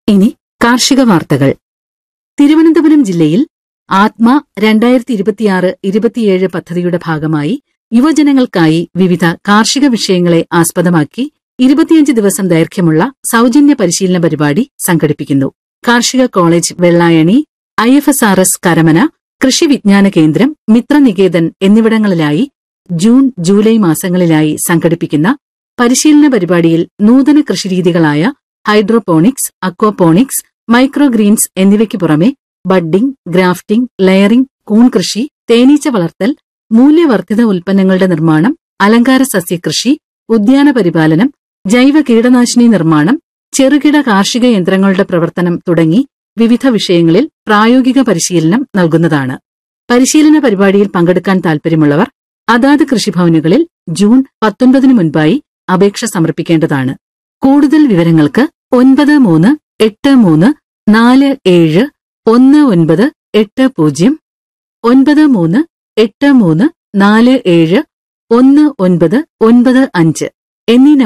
ഇനി കാർഷിക വാർത്തകൾ തിരുവനന്തപുരം ജില്ലയിൽ ആത്മ രണ്ടായിരത്തി ഇരുപത്തിയാറ് ഇരുപത്തിയേഴ് പദ്ധതിയുടെ ഭാഗമായി യുവജനങ്ങൾക്കായി വിവിധ കാർഷിക വിഷയങ്ങളെ ആസ്പദമാക്കി ഇരുപത്തിയഞ്ച് ദിവസം ദൈർഘ്യമുള്ള സൗജന്യ പരിശീലന പരിപാടി സംഘടിപ്പിക്കുന്നു കാർഷിക college Vellayani I F S R S Karamana കൃഷി വിജ്ഞാന കേന്ദ്രം മിത്രനികേതൻ എന്നിവിടങ്ങളിലായി ജൂൺ ജൂലൈ മാസങ്ങളിലായി സംഘടിപ്പിക്കുന്ന പരിശീലന പരിപാടിയിൽ നൂതന കൃഷിരീതികളായ ഹൈഡ്രോപോണിക്സ് അക്വാപോണിക്സ് മൈക്രോഗ്രീൻസ് എന്നിവയ്ക്ക് പുറമെ ബഡ്ഡിംഗ് ഗ്രാഫ്റ്റിംഗ് ലെയറിംഗ് കൂൺ കൃഷി തേനീച്ച വളർത്തൽ മൂല്യവർദ്ധിത ഉൽപ്പന്നങ്ങളുടെ നിർമ്മാണം അലങ്കാര സസ്യകൃഷി ഉദ്യാന പരിപാലനം ജൈവ കീടനാശിനി നിർമ്മാണം ചെറുകിട കാർഷിക യന്ത്രങ്ങളുടെ പ്രവർത്തനം തുടങ്ങി വിവിധ വിഷയങ്ങളിൽ പ്രായോഗിക പരിശീലനം നൽകുന്നതാണ് പരിശീലന പരിപാടിയിൽ പങ്കെടുക്കാൻ താൽപര്യമുള്ളവർ അതാത് കൃഷിഭവനുകളിൽ ജൂൺ പത്തൊൻപതിന് മുൻപായി അപേക്ഷ സമർപ്പിക്കേണ്ടതാണ് കൂടുതൽ വിവരങ്ങൾക്ക് ഒൻപത് മൂന്ന് എട്ട് മൂന്ന് നാല് ഏഴ് ഒന്ന് ഒൻപത് എട്ട് പൂജ്യം ഒൻപത് മൂന്ന് എട്ട് മൂന്ന് നാല് ഏഴ് ഒന്ന് ഒൻപത് ഒൻപത് അഞ്ച് എന്നീ